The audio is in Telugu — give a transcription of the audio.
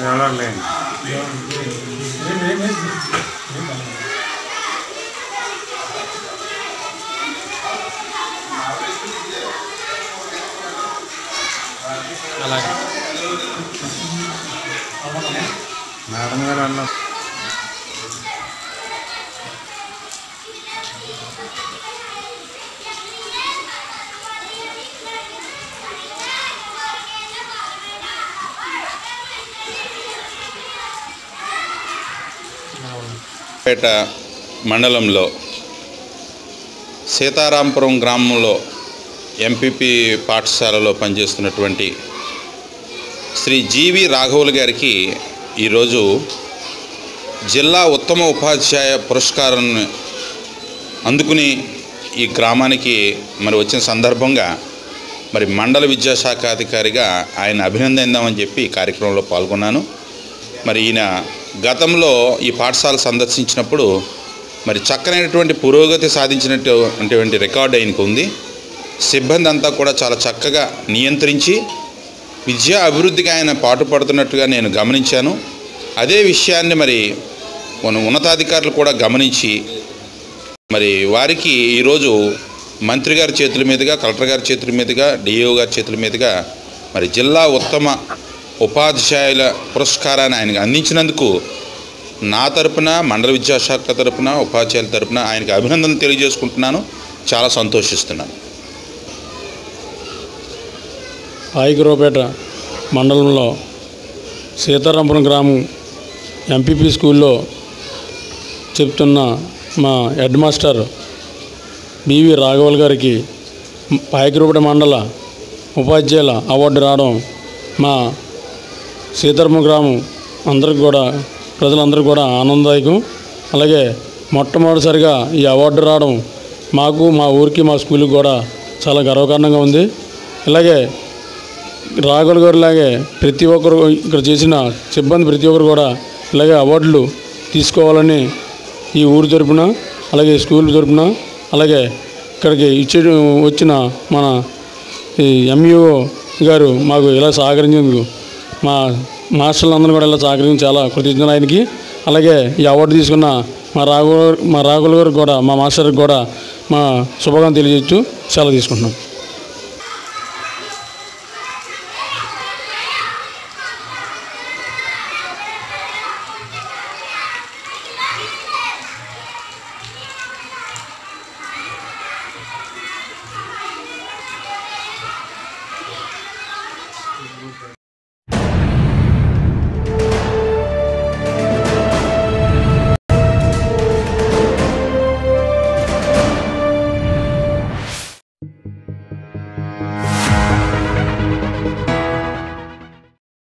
చూడలేదు అలాగే మేడం గారు అన్న పేట మండలంలో సీతారాంపురం గ్రామంలో ఎంపీపీ పాఠశాలలో పనిచేస్తున్నటువంటి శ్రీ జీవి రాఘవులు గారికి ఈరోజు జిల్లా ఉత్తమ ఉపాధ్యాయ పురస్కారాన్ని అందుకుని ఈ గ్రామానికి మరి వచ్చిన సందర్భంగా మరి మండల విద్యాశాఖ అధికారిగా ఆయన అభినందిద్దామని చెప్పి ఈ కార్యక్రమంలో పాల్గొన్నాను మరి ఈయన గతంలో ఈ పాఠశాల సందర్శించినప్పుడు మరి చక్కనైనటువంటి పురోగతి సాధించినటువంటి రికార్డు ఆయనకు ఉంది సిబ్బంది అంతా కూడా చాలా చక్కగా నియంత్రించి విద్యా అభివృద్ధికి ఆయన పాటుపడుతున్నట్టుగా నేను గమనించాను అదే విషయాన్ని మరి మన ఉన్నతాధికారులు కూడా గమనించి మరి వారికి ఈరోజు మంత్రి గారి చేతుల మీదుగా కలెక్టర్ గారి చేతుల మీదుగా డిఓ గారి చేతుల మీదుగా మరి జిల్లా ఉత్తమ ఉపాధ్యాయుల పురస్కారాన్ని ఆయనకు అందించినందుకు నా తరపున మండల విద్యాశాఖ తరపున ఉపాధ్యాయుల తరపున ఆయనకు అభినందనలు తెలియజేసుకుంటున్నాను చాలా సంతోషిస్తున్నాను పాయికరావుపేట మండలంలో సీతారాంపురం గ్రామం ఎంపీపీ స్కూల్లో చెప్తున్న మా హెడ్ మాస్టర్ బివి రాఘవల్ గారికి పాయకరూపేట మండల ఉపాధ్యాయుల అవార్డు రావడం మా సీతారామ గ్రామం అందరికి కూడా ప్రజలందరికీ కూడా ఆనందదాయకం అలాగే మొట్టమొదటిసారిగా ఈ అవార్డు రావడం మాకు మా ఊరికి మా స్కూల్కి కూడా చాలా గర్వకారణంగా ఉంది ఇలాగే రాఘుల్ గారు లాగే ప్రతి ఒక్కరు ఇక్కడ చేసిన సిబ్బంది ప్రతి ఒక్కరు కూడా ఇలాగే అవార్డులు తీసుకోవాలని ఈ ఊరు తరపున అలాగే స్కూల్ తరపున అలాగే ఇక్కడికి ఇచ్చే వచ్చిన మన ఈ ఎంఈఓ గారు మాకు ఇలా సహకరించేందుకు మా మాస్టర్లందరూ కూడా ఇలా సహకరించి చాలా కృతజ్ఞతలు ఆయనకి అలాగే ఈ అవార్డు తీసుకున్న మా రాఘు మా రాఘుల్ గారు కూడా మా మాస్టర్కి కూడా మా శుభాకాంక్షలు తెలియజేస్తూ సెలవు తీసుకుంటున్నాం